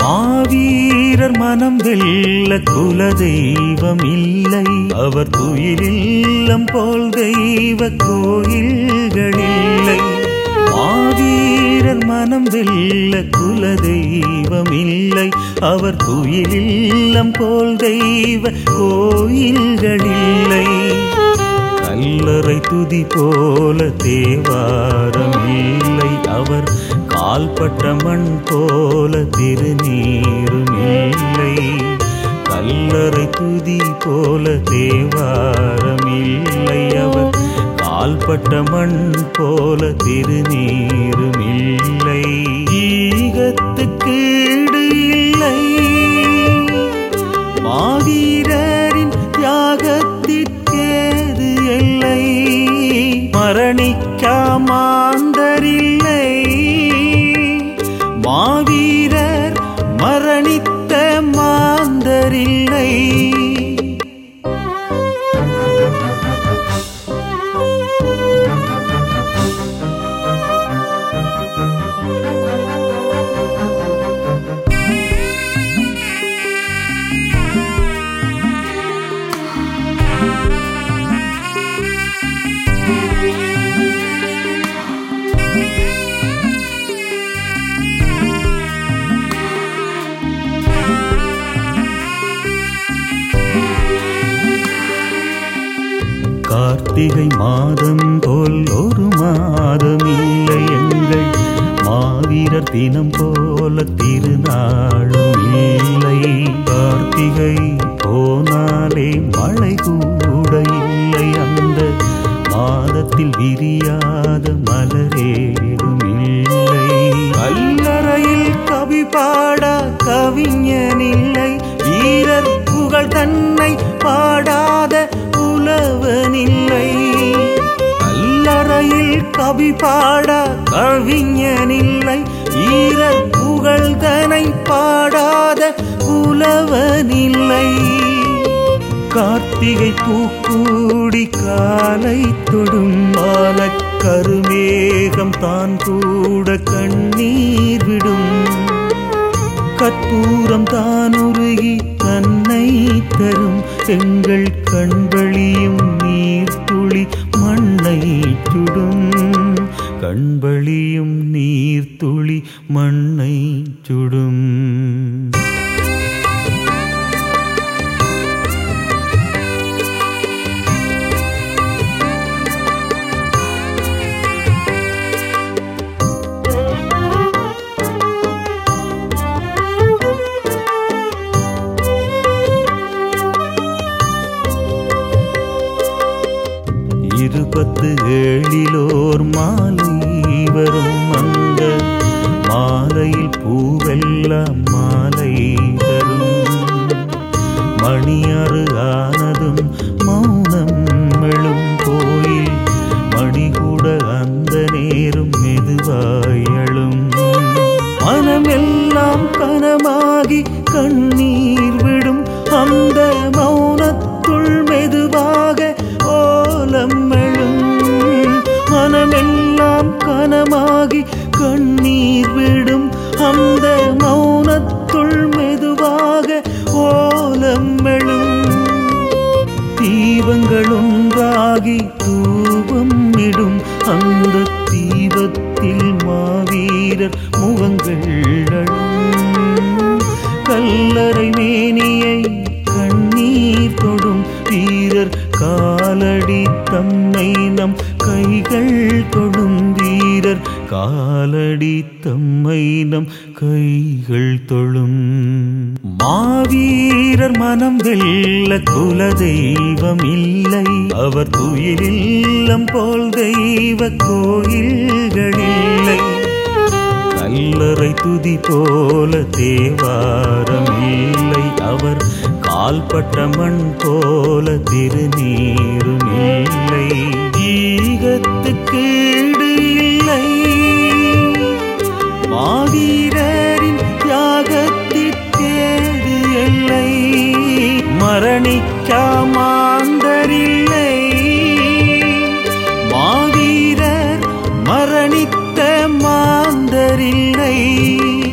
மாவீரர் மனம் வெல்ல குல தெய்வம் இல்லை அவர் துயிலில்லம் போல் தெய்வ கோயில்களில்லை மாவீரர் மனம் வெல்ல குல தெய்வம் இல்லை அவர் துயிலில்லம் போல் தெய்வ கோயில்களில்லை கல்லறை துதி போல தேவாரம் இல்லை அவர் கால்பட்ட மண் போல திருநீரும் இல்லை கல்லறை துதி போல தேவாரம் இல்லை அவர் கால்பட்ட மண் போல திருநீரும் இல்லை ஈகத்துக்கு ஈடு இல்லை மாவீரரின் தியாகத்திற்கேது எல்லை மரணிக்கா மாந்தரில்லை மாவீரர் மரணித்த மாந்தரில்லை கார்த்திகை மாதம் போல் ஒரு மாதம் இல்லை எங்கள் மாவீரர் தினம் போல திருநாளும் இல்லை கார்த்திகை போனாலே மழை கூட இல்லை அந்த மாதத்தில் விரியாத மலரேதும் இல்லை கல்லறையில் கவி பாட கவிஞனில்லை வீரர் புகழ் தன்னை பாடாத புலவனில்லை கல்லறையில் கவி பாட கவிஞனில்லை வீரர் புகழ் தன்னை பாடாத புலவனில்லை கார்த்திகை பூக்கூடி காலை தொடும் மாலக் கருமேகம் தான் கூட கண்ணீர் விடும் கற்பூரம் தான் உருகி தன்னை தரும் எங்கள் கண்வழியும் நீர் துளி மண்ணை சுடும் கண்வழியும் நீர் துளி மண்ணை சுடும் இருபத்து ஏழிலோர் மாலை வரும் அந்த மாலையில் பூவெல்லாம் மாலை தரும் மணியாறு ஆனதும் மௌனம் எழும் கோயில் மணி கூட அந்த நேரம் மெதுவாய் எழும் மனமெல்லாம் கனமாகி கண்ணீர் விடும் அந்த மௌனத்துள் மெதுவாக ஓலம் எழும் மனமெல்லாம் கனமாகி கண்ணீர் விடும் அந்த மௌனத்துள் மெதுவாக ஓலம் எழும் தீபங்கள் ஒன்றாகி தூபம் இடும் அந்த தீபத்தில் மாவீரர் முகங்கள் அழும் கல்லறை மேனியை கண்ணீர் தொடும் வீரர் காலடி தம்மை நம் கைகள் தொடும் வீரர் காலடி தம்மை நம் கைகள் தொழும் மாவீரர் மனம் வெல்ல குல தெய்வம் இல்லை அவர் துயிலில்லம் போல் தெய்வ கோயில்களில்லை கல்லறை துதி போல தேவாரம் இல்லை அவர் கால்பட்ட மண் போல திருநீரும் இல்லை ஈகத்துக்கு ஈடு இல்லை மாவீரரின் தியாகத்திற்கேது எல்லை மரணிக்கா மாந்தரில்லை மாவீரர் மரணித்த மாந்தரில்லை